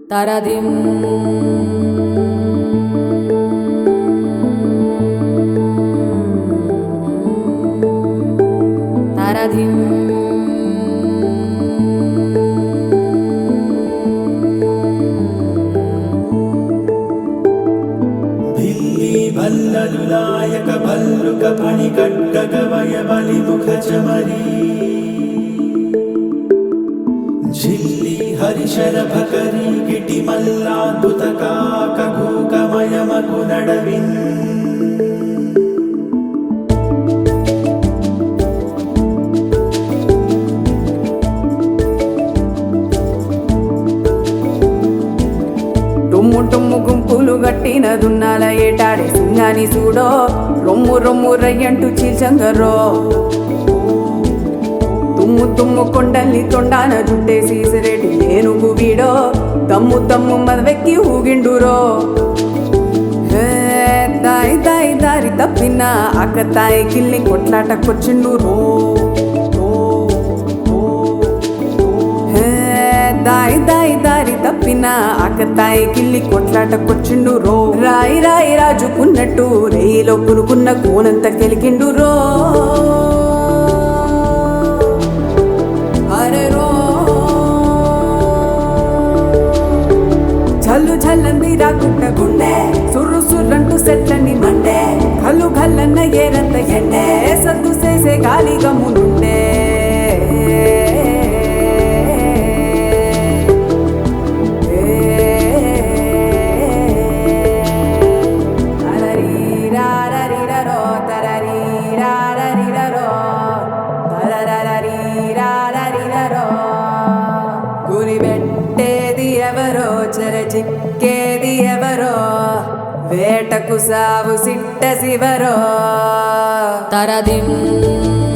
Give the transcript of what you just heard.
తరదిం తరదిం ಭಿಲ್ಲಿ ಭಲ್ಲಲು ನಾಯಕ ಭಲ್ಲುಕ ಪಣಿಕಟ್ಟಗ ವಯಬಲಿ ಮುಖ ಚಮರಿ ಝಿಲ್ಲಿ ಹರಿಶರ ಭಕರಿ ಗಿಟಿ ಮಲ್ಲಾದ್ಭುತ ಕಾಕ ಗೂಕಮಯ ಮಗು ನಡವಿನ್ టుమ్ము టుమ్ము గుంపులు గట్టిన దున్నాల ఏటాడే సింగాని చూడో రొమ్ము రొమ్ము రయ్యంటూ చీల్చంగరో తుమ్ము తుమ్ము కొండల్ని తొండాన జుట్టేసి సిరెటి ఏనుగు వీడో దమ్ము దమ్ము మదవెక్కి ఊగిండురో హే, దాయి దాయి దారి తప్పిన అక్క తాయి కిల్లి కొట్లాటకొచ్చిండు రో రో, రో, రో. హే, దాయి దాయి దారి తప్పిన అక్క తాయి కిల్లి కొట్లాటకొచ్చిండు రో రాయి రాయి రాజుకున్నట్టు రేయిలో పునుకున్న కోనంత కెలికిండు రో అరే రో చల్లు చల్లంది రాకుంట గుండె సుర్రు సుర్రంటూ సెట్లని మండే కల్లు కల్లన్న ఏరంత ఎండే సద్దు చేసే గాలి గమ్మునుండే తరరీరారరిరరో, తరరీరారరిరరో, తరరరరీరారరిరరో. గురి పెట్టేది ఎవరో చెరచిక్కేది ఎవరో వేటకు సాగు సిట్ట శివరో తరదిం